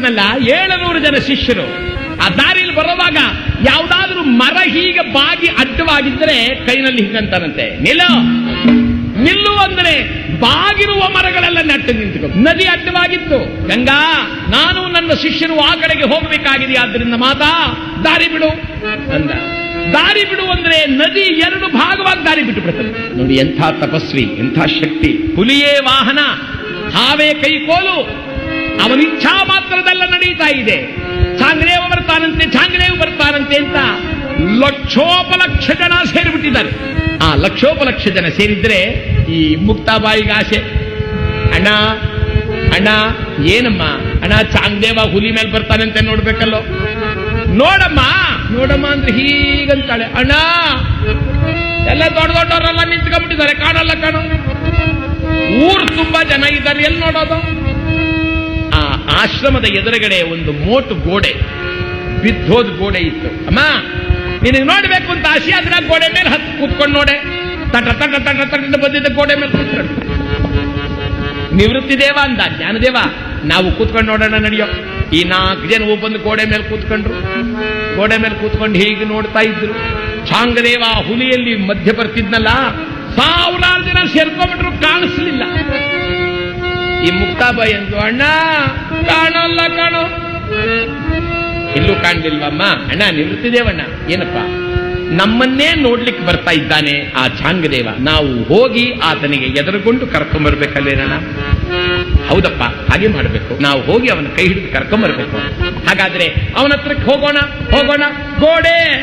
ಹೇಳಿದ್ನಲ್ಲ ಏಳುನೂರು ಜನ ಶಿಷ್ಯರು ಆ ದಾರಿಯಲ್ಲಿ ಬರುವಾಗ ಯಾವ್ದಾದ್ರೂ ಮರ ಹೀಗೆ ಬಾಗಿ ಅಡ್ಡವಾಗಿದ್ದರೆ ಕೈನಲ್ಲಿ ಹೀಗಂತಾನಂತೆ ನಿಲ್ಲೋ ನಿಲ್ಲು ಅಂದ್ರೆ ಬಾಗಿರುವ ಮರಗಳೆಲ್ಲ ನೆಟ್ಟು ನಿಂತು ನದಿ ಅಡ್ಡವಾಗಿತ್ತು ಗಂಗಾ ನಾನು ನನ್ನ ಶಿಷ್ಯರು ಆ ಕಡೆಗೆ ಹೋಗಬೇಕಾಗಿದೆ ಆದ್ರಿಂದ ಮಾತಾ ದಾರಿ ಬಿಡು ಅಂದ ದಾರಿ ಬಿಡು ಅಂದ್ರೆ ನದಿ ಎರಡು ಭಾಗವಾಗಿ ದಾರಿ ಬಿಟ್ಟು ಬಿಡ್ತದೆ ನೋಡಿ ಎಂಥ ತಪಸ್ವಿ ಎಂಥ ಶಕ್ತಿ ಹುಲಿಯೇ ವಾಹನ ಹಾವೇ ಕೈಕೋಲು ಅವನ ಇಚ್ಛಾ ಮಾತ್ರದಲ್ಲ ನಡೀತಾ ಇದೆ ಚಾಂಗ್ರೇವ ಬರ್ತಾನಂತೆ ಚಾಂಗ್ರೇವ್ ಬರ್ತಾನಂತೆ ಅಂತ ಲಕ್ಷೋಪಲಕ್ಷ ಜನ ಸೇರಿಬಿಟ್ಟಿದ್ದಾರೆ ಆ ಲಕ್ಷೋಪಲಕ್ಷ ಜನ ಸೇರಿದ್ರೆ ಈ ಮುಕ್ತಾಬಾಯಿಗೆ ಆಸೆ ಅಣ್ಣ ಅಣ್ಣ ಏನಮ್ಮ ಅಣ್ಣ ಚಾಂಗ್ದೇವ ಹುಲಿ ಮೇಲೆ ಬರ್ತಾನಂತೆ ನೋಡ್ಬೇಕಲ್ಲೋ ನೋಡಮ್ಮ ನೋಡಮ್ಮ ಅಂದ್ರೆ ಹೀಗಂತಾಳೆ ಅಣ್ಣ ಎಲ್ಲ ದೊಡ್ಡ ದೊಡ್ಡವರೆಲ್ಲ ನಿಂತ್ಕೊಂಡ್ಬಿಟ್ಟಿದ್ದಾರೆ ಕಾಣಲ್ಲ ಕಾಣೋ ಊರು ತುಂಬಾ ಜನ ಇದ್ದಾರೆ ಎಲ್ಲಿ ನೋಡೋದು ಆ ಆಶ್ರಮದ ಎದುರುಗಡೆ ಒಂದು ಮೋಟು ಗೋಡೆ ಬಿದ್ದೋದ್ ಗೋಡೆ ಇತ್ತು ಅಮ್ಮ ನಿನಗೆ ನೋಡ್ಬೇಕು ಅಂತ ಆಸೆ ಆದ್ರೆ ಆ ಗೋಡೆ ಮೇಲೆ ಹತ್ತು ಕೂತ್ಕೊಂಡು ನೋಡೆ ತಟ ತಟ ತಟ ತಟ ಬಂದಿದ್ದ ಗೋಡೆ ಮೇಲೆ ಕೂತ್ಕೊಂಡು ನಿವೃತ್ತಿ ದೇವ ಅಂದ ಜ್ಞಾನದೇವ ನಾವು ಕೂತ್ಕೊಂಡು ನೋಡೋಣ ನಡೆಯೋ ಈ ನಾಲ್ಕು ಜನ ಬಂದು ಗೋಡೆ ಮೇಲೆ ಕೂತ್ಕೊಂಡ್ರು ಗೋಡೆ ಮೇಲೆ ಕೂತ್ಕೊಂಡು ಹೀಗೆ ನೋಡ್ತಾ ಇದ್ರು ಚಾಂಗದೇವ ಹುಲಿಯಲ್ಲಿ ಮಧ್ಯ ಬರ್ತಿದ್ನಲ್ಲ ಸಾವಿರಾರು ಜನ ಸೇರ್ಕೊಂಡ್ಬಿಟ್ರು ಕಾಣಿಸ್ಲಿಲ್ಲ ಈ ಮುಕ್ತಾಬಾಯಿ ಅಂದ್ರು ಅಣ್ಣ ಕಾಣಲ್ಲ ಕಾಣೋ ಇಲ್ಲೂ ಕಾಣ್ಲಿಲ್ವಮ್ಮ ಅಣ್ಣ ನಿವೃತ್ತಿ ದೇವಣ್ಣ ಏನಪ್ಪ ನಮ್ಮನ್ನೇ ನೋಡ್ಲಿಕ್ಕೆ ಬರ್ತಾ ಇದ್ದಾನೆ ಆ ಚಾಂಗದೇವ ನಾವು ಹೋಗಿ ಆತನಿಗೆ ಎದುರುಗೊಂಡು ಕರ್ಕೊಂಬರ್ಬೇಕಲ್ಲೇನಣ್ಣ ಹೌದಪ್ಪ ಹಾಗೆ ಮಾಡಬೇಕು ನಾವು ಹೋಗಿ ಅವನ ಕೈ ಹಿಡಿದು ಕರ್ಕೊಂಬರ್ಬೇಕು ಹಾಗಾದ್ರೆ ಅವನ ಹತ್ರಕ್ಕೆ ಹೋಗೋಣ ಹೋಗೋಣ ಗೋಡೆ